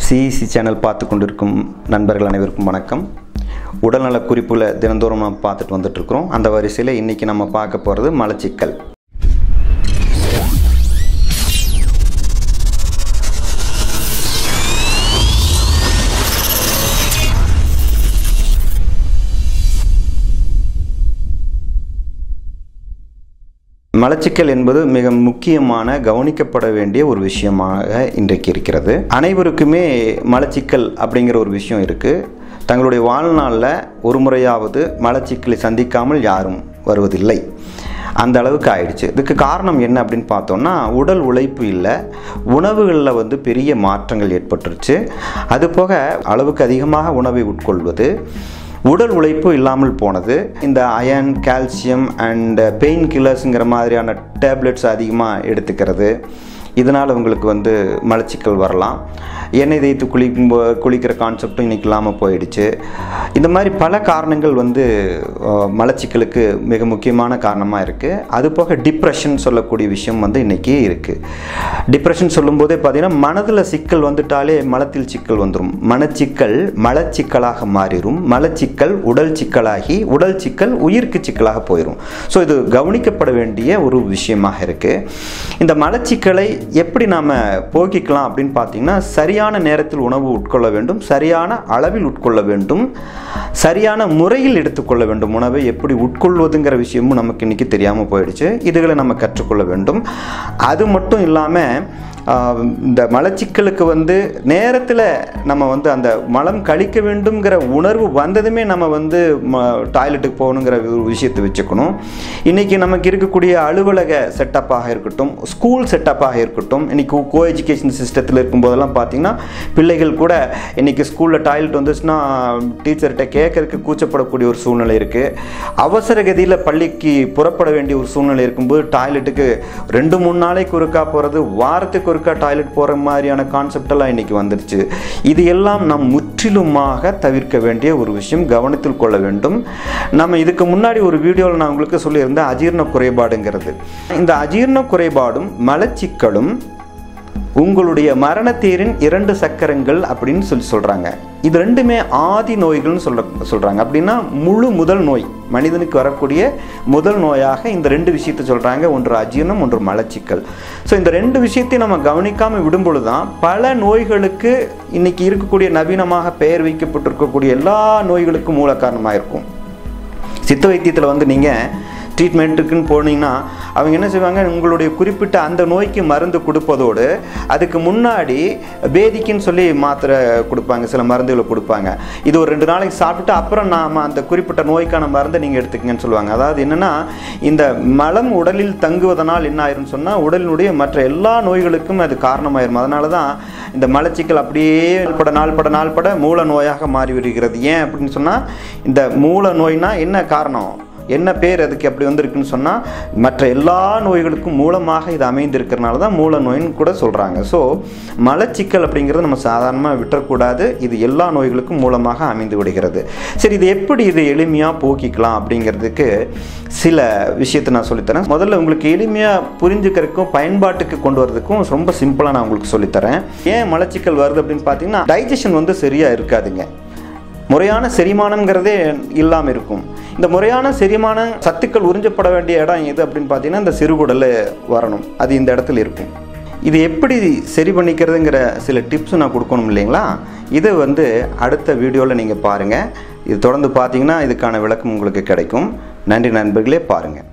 CEC channel பார்த்து கொண்டிருக்கும் நண்பர்கள் அனைவருக்கும் வணக்கம் உடல்நல குறிப்புகளை தினந்தோறும் நம்ம பார்த்துட்டு வந்துட்டுருக்குறோம் அந்த வரிசையில் இன்றைக்கி நம்ம பார்க்க போகிறது மலச்சிக்கல் மலச்சிக்கல் என்பது மிக முக்கியமான கவனிக்கப்பட வேண்டிய ஒரு விஷயமாக இன்றைக்கு இருக்கிறது அனைவருக்குமே மலச்சிக்கல் அப்படிங்கிற ஒரு விஷயம் இருக்குது தங்களுடைய வாழ்நாளில் ஒரு முறையாவது மலச்சிக்கலை சந்திக்காமல் யாரும் வருவதில்லை அந்த அளவுக்கு ஆயிடுச்சு இதுக்கு காரணம் என்ன அப்படின்னு பார்த்தோம்னா உடல் உழைப்பு இல்லை உணவுகளில் வந்து பெரிய மாற்றங்கள் ஏற்பட்டுருச்சு அது போக அளவுக்கு அதிகமாக உணவை உட்கொள்வது உடல் உழைப்பு இல்லாமல் போனது இந்த அயன் கால்சியம் அண்ட் பெயின் கில்லர்ஸுங்கிற மாதிரியான டேப்லெட்ஸ் அதிகமாக எடுத்துக்கிறது இதனால் உங்களுக்கு வந்து மலச்சிக்கல் வரலாம் எண்ணெய் தேய்த்து குளிக்கும் போ குளிக்கிற கான்செப்டும் இன்றைக்கி இல்லாமல் போயிடுச்சு இந்த மாதிரி பல காரணங்கள் வந்து அஹ், மலச்சிக்கலுக்கு மிக முக்கியமான காரணமாக இருக்குது அது போக டிப்ரெஷன் சொல்லக்கூடிய விஷயம் வந்து இன்றைக்கி இருக்குது டிப்ரெஷன் சொல்லும்போதே பார்த்திங்கன்னா மனதில் சிக்கல் வந்துட்டாலே மலத்தில் சிக்கல் வந்துடும் மனச்சிக்கல் மலச்சிக்கலாக மாறிடும் மலச்சிக்கல் உடல் சிக்கலாகி உடல் சிக்கல் உயிருக்கு சிக்கலாக போயிடும் ஸோ இது கவனிக்கப்பட வேண்டிய ஒரு விஷயமாக இருக்குது இந்த மலச்சிக்கலை எப்படி நாம் போக்கிக்கலாம் அப்படின்னு பார்த்தீங்கன்னா சரியான நேரத்தில் உணவு உட்கொள்ள வேண்டும் சரியான அளவில் உட்கொள்ள வேண்டும் சரியான முறையில் எடுத்துக்கொள்ள வேண்டும் உணவை எப்படி உட்கொள்வதுங்கிற விஷயமும் நமக்கு இன்றைக்கி தெரியாமல் போயிடுச்சு இதுகளை நம்ம கற்றுக்கொள்ள வேண்டும் அது மட்டும் இல்லாமல் ஆஹ் இந்த மலச்சிக்கலுக்கு வந்து நேரத்தில் நம்ம வந்து அந்த மலம் கழிக்க வேண்டும்ங்கிற உணர்வு வந்ததுமே நம்ம வந்து ம டாய்லெட்டுக்கு போகணுங்கிற ஒரு விஷயத்தை வச்சுக்கணும் இன்றைக்கி நமக்கு இருக்கக்கூடிய அலுவலக செட்டப்பாக இருக்கட்டும் ஸ்கூல் செட்டப்பாக இருக்கட்டும் இன்றைக்கி கோ எஜுகேஷன் சிஸ்டத்தில் இருக்கும்போதெல்லாம் பார்த்திங்கன்னா பிள்ளைகள் கூட இன்றைக்கி ஸ்கூலில் டாய்லெட் வந்துச்சுன்னா டீச்சர்கிட்ட கேட்கறதுக்கு கூச்சப்படக்கூடிய ஒரு சூழ்நிலை இருக்குது அவசர கதியில் பள்ளிக்கு புறப்பட வேண்டிய ஒரு சூழ்நிலை இருக்கும்போது டாய்லெட்டுக்கு ரெண்டு மூணு நாளைக்கு ஒருக்கா போகிறது வாரத்துக்கு ஒருக்கா டாய்லெட் போகிற மாதிரியான கான்செப்ட் எல்லாம் இன்றைக்கி வந்துருச்சு இது எல்லாம் நாம் முற்றிலுமாக தவிர்க்க வேண்டிய ஒரு விஷயம் கவனத்தில் கொள்ள வேண்டும் நம்ம இதுக்கு முன்னாடி ஒரு வீடியோவில் நான் உங்களுக்கு சொல்லியிருந்தேன் அஜீரண குறைபாடுங்கிறது இந்த அஜீரண குறைபாடும் மலச்சிக்கலும் உங்களுடைய மரணத்தீரின் இரண்டு சக்கரங்கள் அப்படின்னு சொல்லி சொல்கிறாங்க இது ரெண்டுமே ஆதி நோய்கள்னு சொல்ல சொல்கிறாங்க அப்படின்னா முழு முதல் நோய் மனிதனுக்கு வரக்கூடிய முதல் நோயாக இந்த ரெண்டு விஷயத்தை சொல்கிறாங்க ஒன்று அஜீரணம் ஒன்று மலச்சிக்கல் ஸோ இந்த ரெண்டு விஷயத்தையும் நம்ம கவனிக்காமல் விடும் பொழுது தான் பல நோய்களுக்கு இன்னைக்கு இருக்கக்கூடிய நவீனமாக பெயர் வைக்கப்பட்டிருக்கக்கூடிய எல்லா நோய்களுக்கும் மூல காரணமாக இருக்கும் சித்த வைத்தியத்தில் வந்து நீங்கள் ட்ரீட்மெண்ட்டுக்குன்னு போனீங்கன்னா அவங்க என்ன செய்வாங்க உங்களுடைய குறிப்பிட்ட அந்த நோய்க்கு மருந்து கொடுப்பதோடு அதுக்கு முன்னாடி பேதிக்குன்னு சொல்லி மாத்திரை கொடுப்பாங்க சில மருந்துகளை கொடுப்பாங்க இது ஒரு ரெண்டு நாளைக்கு சாப்பிட்டுட்டு அப்புறம் நாம் அந்த குறிப்பிட்ட நோய்க்கான மருந்தை நீங்கள் எடுத்துக்கங்கன்னு சொல்லுவாங்க அதாவது என்னென்னா இந்த மலம் உடலில் தங்குவதனால் என்ன ஆயிரும்னு சொன்னால் உடலினுடைய மற்ற எல்லா நோய்களுக்கும் அது காரணமாயிரும் அதனால தான் இந்த மலச்சிக்கல் அப்படியே நாள்பட நாள்பட நாள்பட மூல நோயாக மாறி வருகிறது ஏன் அப்படின்னு சொன்னால் இந்த மூல நோய்னா என்ன காரணம் என்ன பேர் அதுக்கு அப்படி வந்திருக்குன்னு சொன்னால் மற்ற எல்லா நோய்களுக்கும் மூலமாக இது அமைந்திருக்கிறனால தான் மூல நோயின்னு கூட சொல்கிறாங்க ஸோ மலச்சிக்கல் அப்படிங்கிறது நம்ம சாதாரணமாக விட்டுறக்கூடாது இது எல்லா நோய்களுக்கும் மூலமாக அமைந்து விடுகிறது சரி இது எப்படி இது எளிமையாக போக்கிக்கலாம் அப்படிங்கிறதுக்கு சில விஷயத்தை நான் சொல்லித்தரேன் முதல்ல உங்களுக்கு எளிமையாக புரிஞ்சுக்கிறதுக்கும் பயன்பாட்டுக்கு கொண்டு வரதுக்கும் ரொம்ப சிம்பிளாக நான் உங்களுக்கு சொல்லித்தரேன் ஏன் மலச்சிக்கல் வருது அப்படின்னு பார்த்தீங்கன்னா டைஜஷன் வந்து சரியாக இருக்காதுங்க முறையான செரிமானம்ங்கிறதே இல்லாமல் இருக்கும் இந்த முறையான செரிமான சத்துக்கள் உறிஞ்சப்பட வேண்டிய இடம் எது அப்படின்னு பார்த்தீங்கன்னா இந்த சிறுகுடல் வரணும் அது இந்த இடத்துல இருக்கும் இது எப்படி சரி பண்ணிக்கிறதுங்கிற சில டிப்ஸ் நான் கொடுக்கணும் இல்லைங்களா இது வந்து அடுத்த வீடியோவில் நீங்கள் பாருங்கள் இது தொடர்ந்து பார்த்தீங்கன்னா இதுக்கான விளக்கம் உங்களுக்கு கிடைக்கும் நன்றி நண்பர்களே பாருங்கள்